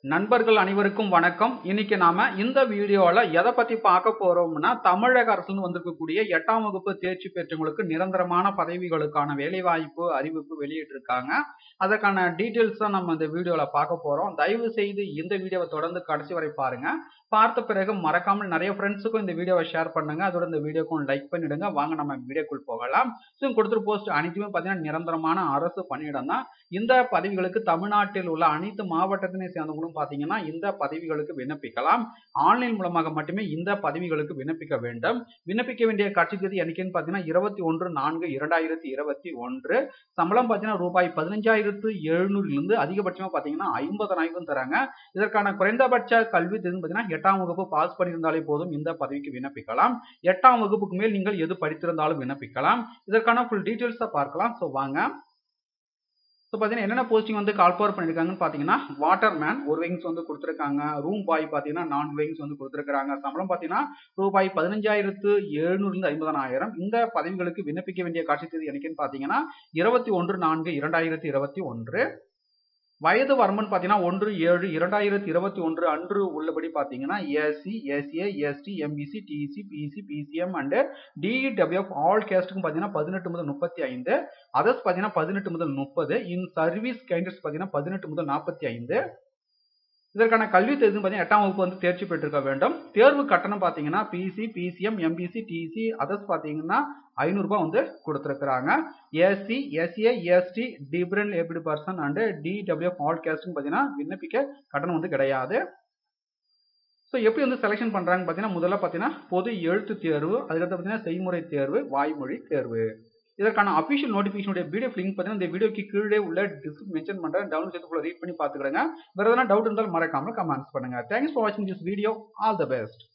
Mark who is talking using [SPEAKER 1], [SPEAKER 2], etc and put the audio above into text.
[SPEAKER 1] நண்பர்கள் அனைவருக்கும் வணக்கம் இன்னைக்கு நாம இந்த வீடியோல எதை பத்தி பார்க்க போறோம்னா தமிழக அரசுல வந்திருக்கக்கூடிய எட்டாம் வகுப்பு தேர்ச்சி பெற்றவங்களுக்கு நிரந்தரமான பதவிகளுக்கான வேலைவாய்ப்பு அறிவிப்பு வெளியிட்டிருக்காங்க அதற்கான டீட்டெயில்ஸ் தான் நம்ம இந்த வீடியோல பார்க்க போறோம் தயவு செய்து இந்த வீடியோவை தொடர்ந்து கடைசி வரை பாருங்க பார்த்த பிறகு மறக்காமல் நிறைய ஃப்ரெண்ட்ஸுக்கும் இந்த வீடியோவை ஷேர் பண்ணுங்க அதோட இந்த வீடியோக்கும் லைக் பண்ணிடுங்க வாங்க நம்ம வீடியோக்குள் போகலாம் ஸோ கொடுத்துரு போஸ்ட் அனைத்துமே பார்த்தீங்கன்னா நிரந்தரமான அரசு பணியிடம் தான் இந்த பதவிகளுக்கு தமிழ்நாட்டில் உள்ள அனைத்து மாவட்டத்தினை சேர்ந்தவங்களும் பார்த்தீங்கன்னா இந்த பதவிகளுக்கு விண்ணப்பிக்கலாம் ஆன்லைன் மூலமாக மட்டுமே இந்த பதவிகளுக்கு விண்ணப்பிக்க வேண்டும் விண்ணப்பிக்க வேண்டிய கட்சி தேதி என்னைக்குன்னு பார்த்தீங்கன்னா இருபத்தி ஒன்று நான்கு இரண்டாயிரத்தி இருபத்தி ஒன்று சம்பளம் பார்த்தீங்கன்னா ரூபாய் பதினஞ்சாயிரத்து எழுநூறுலேருந்து அதிகபட்சமாக பார்த்தீங்கன்னா ஐம்பதனாயிரம் தராங்க இதற்கான குறைந்தபட்ச கல்வி தெரிந்து பார்த்தீங்கன்னா எட்டாம் வகுப்பு பாஸ் பண்ணியிருந்தாலே போதும் இந்த பதவிக்கு விண்ணப்பிக்கலாம் எட்டாம் வகுப்புக்கு மேல் நீங்கள் எது படித்திருந்தாலும் விண்ணப்பிக்கலாம் இதற்கான ஃபுல் டீட்டெயில்ஸை பார்க்கலாம் ஸோ வாங்க ஸோ பார்த்தீங்கன்னா என்னென்ன போஸ்டிங் வந்து கால் பவர் பண்ணியிருக்காங்கன்னு பார்த்தீங்கன்னா வாட்டர்மேன் ஒரு விங்ஸ் வந்து கொடுத்துருக்காங்க ரூம் பாய் பார்த்தீங்கன்னா நான் விங்ஸ் வந்து கொடுத்துருக்காங்க சம்பளம் பார்த்தீங்கன்னா ரூபாய் பதினஞ்சாயிரத்து எழுநூறுலேருந்து ஐம்பதனாயிரம் இந்த பதவிகளுக்கு விண்ணப்பிக்க வேண்டிய காட்சி தேதி என்னைக்குன்னு பார்த்தீங்கன்னா இருபத்தி ஒன்று நான்கு இரண்டாயிரத்தி இருபத்தி ஒன்று வயது வரம்புன்னு பார்த்தீங்கன்னா ஒன்று ஏழு இரண்டாயிரத்தி இருபத்தி ஒன்று அன்று உள்ளபடி பார்த்தீங்கன்னா SC SA ST MBC DC BC BCM and DEWF all கேஸ்ட்டுக்கும் பார்த்தீங்கன்னா பதினெட்டு முதல் முப்பத்தி ஐந்து அதர்ஸ் பார்த்தீங்கன்னா பதினெட்டு முதல் முப்பது இன் சர்வீஸ் கேண்டர்ஸ் பார்த்தீங்கன்னா பதினெட்டு முதல் நாற்பத்தி ஐந்து இதற்கான கல்வி தேர்வு பார்த்தீங்கன்னா எட்டாம் வகுப்பு வந்து தேர்ச்சி பெற்றிருக்க வேண்டும் தேர்வு கட்டணம் பார்த்தீங்கன்னா BC BCM MBC DC others பார்த்தீங்கன்னா ஐநூறுரூபா வந்து கொடுத்துருக்குறாங்க SC SA ST different able person and DWF all கேஸ்ட்னு பார்த்தீங்கன்னா விண்ணப்பிக்க கட்டணம் வந்து கிடையாது ஸோ எப்படி வந்து செலெக்ஷன் பண்ணுறாங்க பார்த்தீங்கன்னா முதல்ல பார்த்தீங்கன்னா பொது எழுத்து தேர்வு அதுக்கடுத்து பார்த்தீங்கன்னா செய்முறை தேர்வு வாய்மொழி தேர்வு இதற்கான அஃபிஷியல் நோட்டிஃபிகேஷனுடைய வீடியோ லிங்க் பார்த்தீங்கன்னா இந்த வீடியோக்கு கீழே உள்ள டிஸ்கிரிப் மென்ஷன் பண்ணுறேன் டவுன்லோட் செய்து ரீட் பண்ணி பார்த்துக்கிடுங்க வேறு எதனா டவுட் இருந்தாலும் மறக்காமல் கமெண்ட்ஸ் பண்ணுங்க தேங்க்ஸ் ஃபார் வாட்சிங் this video all the best